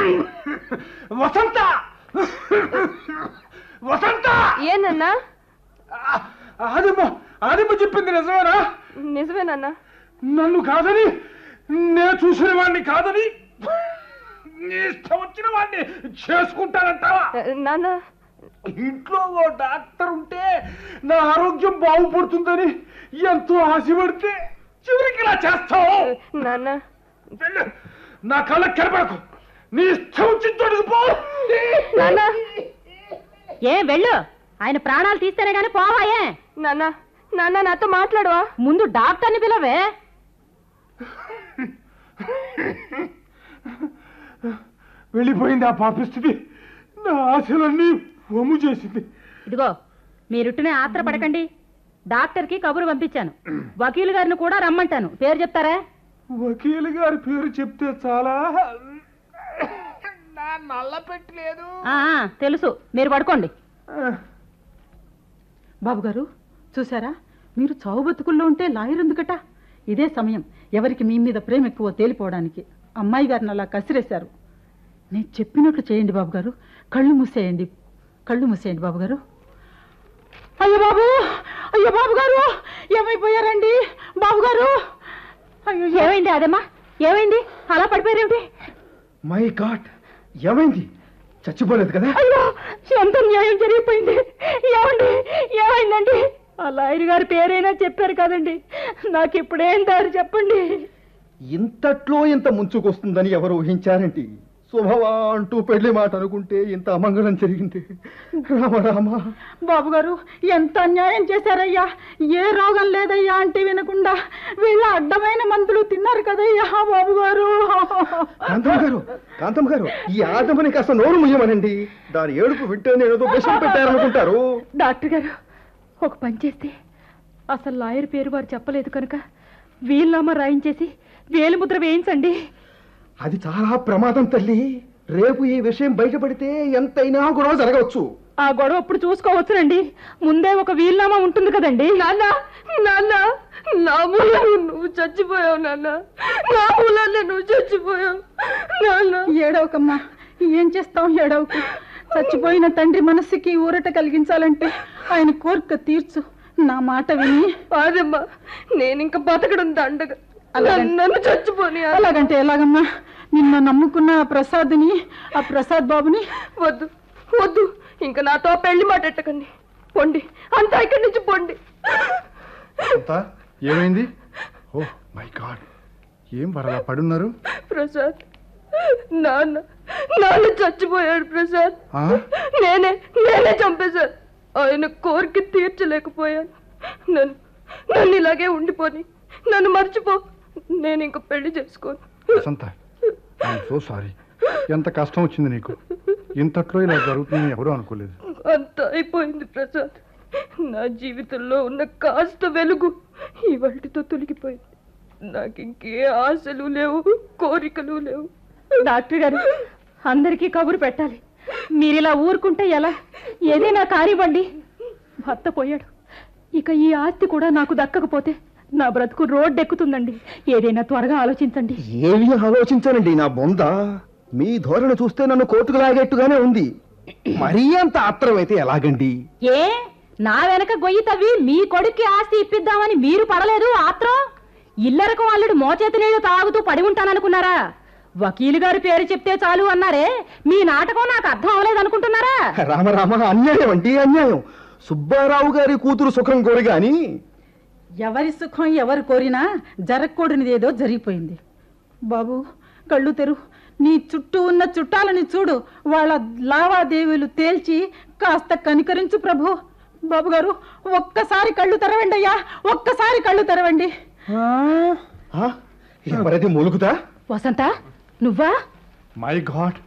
వసంత వసంత ఏనన్నా ఆదిమ్మ ఆదిమ్మ చెప్పింది నిజమేనా నిజమేనన్నా నన్ను కాదని నేను చూసిన వాడిని కాదని నీ ఇష్టం వచ్చిన వాడిని చేసుకుంటానంటావా నాన్న ఇంట్లో ఓ డాక్టర్ ఉంటే నా ఆరోగ్యం బాగుపడుతుందని ఎంతో ఆశపడితే చివరికి ఇలా చేస్తావు నాన్న వెళ్ళు. నా కళ్ళకి కనపడకు నీ ఇష్టం వచ్చిన చోటుకు పో నాన్న ఏ వెళ్ళు ఆయన ప్రాణాలు తీస్తేనే గాని పోవాయే నాన్న నాన్న నాతో మాట్లాడవా ముందు డాక్టర్ని పిలవే వెళ్ళిపోయింది ఆ పాపిస్తుంది నా ఆశలన్నీ వమ్ము చేసింది ఇదిగో మీరుట్టునే ఆత్ర పడకండి డాక్టర్కి కబురు పంపించాను వకీలు గారిని కూడా రమ్మంటాను పేరు చెప్తారా వకీలు గారి పేరు చెప్తే చాలా నా నల్ల పెట్టలేదు ఆ, ఆ, తెలుసు మీరు పడుకోండి బాబు గారు చూసారా మీరు చావు బతుకుల్లో ఉంటే లాయర్ ఎందుకట ఇదే సమయం ఎవరికి మీ మీద ప్రేమ ఎక్కువ తేలిపోవడానికి అమ్మాయి గారిని అలా కసిరేశారు నేను చెప్పినట్లు చేయండి బాబు గారు కళ్ళు మూసేయండి కళ్ళు మూసేయండి బాబు గారు అయ్యో బాబు అయ్యో బాబు గారు ఏమైపోయారండి బాబు గారు అయ్యో ఏమైంది అదమ్మా ఏమైంది అలా పడిపోయారేమిటి మై గాడ్ ఏమైంది చచ్చిపోలేదు కదా అయ్యో ఎంత న్యాయం జరిగిపోయింది ఏమండి ఏమైందండి ఆ లాయర్ గారి పేరైనా చెప్పారు కదండి నాకు ఇప్పుడేం దారి చెప్పండి ఇంతట్లో ఇంత ముంచుకొస్తుందని ఎవరు ఊహించారంటి శుభవా అంటూ పెళ్లి మాట అనుకుంటే ఇంత అమంగళం జరిగింది రామ రామ బాబు గారు ఎంత అన్యాయం చేశారయ్యా ఏ రోగం లేదయ్యా అంటే వినకుండా వీళ్ళ అడ్డమైన మందులు తిన్నారు కదయ్యా బాబు గారు కాంతం గారు కాంతం గారు ఈ ఆదమని కాస్త నోరు ముయ్యమనండి దాని ఏడుపు వింటేనే ఏదో విషం పెట్టారనుకుంటారు డాక్టర్ గారు ఒక పని చేస్తే అసలు లాయర్ పేరు వారు చెప్పలేదు కనుక వీళ్ళమ్మ రాయించేసి వేలిముద్ర వేయించండి అది చాలా ప్రమాదం తల్లి రేపు ఈ విషయం బయటపడితే ఎంతైనా గొడవ జరగవచ్చు ఆ గొడవ అప్పుడు చూసుకోవచ్చునండి ముందే ఒక వీలునామా ఉంటుంది కదండి నాన్న నాన్న నా మూలాన నువ్వు చచ్చిపోయావు నాన్న నా మూలాన నువ్వు చచ్చిపోయావు నాన్న ఏడవకమ్మా ఏం చేస్తాం ఏడవకు చచ్చిపోయిన తండ్రి మనస్సుకి ఊరట కలిగించాలంటే ఆయన కోరిక తీర్చు నా మాట విని అదమ్మా నేను ఇంకా బతకడం దండగా నన్ను చచ్చిపోని అలాగంటే ఎలాగమ్మా నిన్న నమ్ముకున్న ఆ ప్రసాద్ని ఆ ప్రసాద్ బాబుని వద్దు వద్దు ఇంకా నాతో పెళ్లి మాట్లాడకండి పొండి అంతా ఇక్కడి నుంచి పొండి అంతా ఏమైంది ఓ మై గాడ్ ఏం వరలా పడున్నారు ప్రసాద్ నాన్న నాన్న చచ్చిపోయాడు ప్రసాద్ ఆ? నేనే నేనే చంపేశాను ఆయన కోరిక తీర్చలేకపోయాను నన్ను నన్ను ఇలాగే ఉండిపోని నన్ను మర్చిపో నేను ఇంక పెళ్లి చేసుకోను వసంత సో సారీ ఎంత కష్టం వచ్చింది నీకు ఇంతట్లో ఇలా జరుగుతుందని ఎవరూ అనుకోలేదు అంత అయిపోయింది ప్రసాద్ నా జీవితంలో ఉన్న కాస్త వెలుగు ఈ వాటితో తొలగిపోయింది నాకు ఇంకే ఆశలు లేవు కోరికలు లేవు డాక్టర్ గారు అందరికీ కబురు పెట్టాలి మీరు ఇలా ఊరుకుంటే ఎలా ఏదైనా కానివ్వండి భర్త పోయాడు ఇక ఈ ఆస్తి కూడా నాకు దక్కకపోతే నా బ్రతుకు రోడ్డు ఎక్కుతుందండి ఏదైనా త్వరగా ఆలోచించండి ఏమీ ఆలోచించానండి నా బొంద మీ ధోరణి చూస్తే నన్ను కోర్టుకు లాగేట్టుగానే ఉంది మరీ అంత ఆత్రమైతే ఎలాగండి ఏ నా వెనక గొయ్యి తవ్వి మీ కొడుక్కి ఆస్తి ఇప్పిద్దామని మీరు పడలేదు ఆత్రం ఇల్లరకు వాళ్ళుడు మోచేతి నీళ్లు తాగుతూ పడి ఉంటాననుకున్నారా వకీలు గారి పేరు చెప్తే చాలు అన్నారే మీ నాటకం నాకు అర్థం అవ్వలేదనుకుంటున్నారా రామ రామ అన్యాయం అండి అన్యాయం సుబ్బారావు గారి కూతురు సుఖం కోరి గాని ఎవరి సుఖం ఎవరు కోరినా జరగకూడనిదేదో జరిగిపోయింది బాబు కళ్ళు తెరు నీ చుట్టూ ఉన్న చుట్టాలని చూడు వాళ్ళ లావాదేవీలు తేల్చి కాస్త కనికరించు ప్రభు బాబు గారు ఒక్కసారి కళ్ళు తెరవండి అయ్యా ఒక్కసారి కళ్ళు తెరవండి ఆ? ఎవరది మూలుగుతా వసంత నువ్వా మై గాడ్